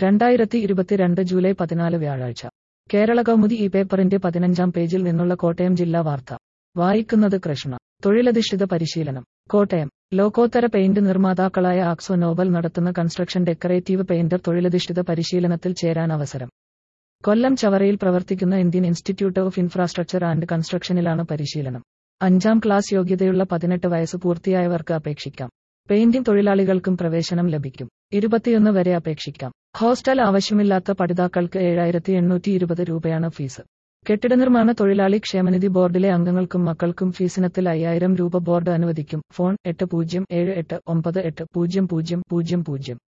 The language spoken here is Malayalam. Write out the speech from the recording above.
രണ്ടായിരത്തി ഇരുപത്തിരണ്ട് ജൂലൈ പതിനാല് വ്യാഴാഴ്ച കേരള കൗമുദി ഈ പേപ്പറിന്റെ പതിനഞ്ചാം പേജിൽ നിന്നുള്ള കോട്ടയം ജില്ലാ വാർത്ത വായിക്കുന്നത് കൃഷ്ണ തൊഴിലധിഷ്ഠിത പരിശീലനം കോട്ടയം ലോകോത്തര പെയിന്റ് നിർമ്മാതാക്കളായ ആക്സോ നോബൽ നടത്തുന്ന കൺസ്ട്രക്ഷൻ ഡെക്കറേറ്റീവ് പെയിന്റർ തൊഴിലധിഷ്ഠിത പരിശീലനത്തിൽ ചേരാൻ അവസരം കൊല്ലം ചവറയിൽ പ്രവർത്തിക്കുന്ന Indian Institute of Infrastructure and കൺസ്ട്രക്ഷനിലാണ് പരിശീലനം അഞ്ചാം ക്ലാസ് യോഗ്യതയുള്ള പതിനെട്ട് വയസ്സ് പൂർത്തിയായവർക്ക് അപേക്ഷിക്കാം പെയിന്റിംഗ് തൊഴിലാളികൾക്കും പ്രവേശനം ലഭിക്കും ഇരുപത്തിയൊന്ന് വരെ അപേക്ഷിക്കാം ഹോസ്റ്റൽ ആവശ്യമില്ലാത്ത പഠിതാക്കൾക്ക് ഏഴായിരത്തി എണ്ണൂറ്റി ഇരുപത് രൂപയാണ് ഫീസ് കെട്ടിട നിർമ്മാണ തൊഴിലാളി ക്ഷേമനിധി ബോർഡിലെ അംഗങ്ങൾക്കും മക്കൾക്കും ഫീസിനത്തിൽ അയ്യായിരം രൂപ ബോർഡ് അനുവദിക്കും ഫോൺ എട്ട് പൂജ്യം ഏഴ് എട്ട് ഒമ്പത് എട്ട് പൂജ്യം പൂജ്യം പൂജ്യം പൂജ്യം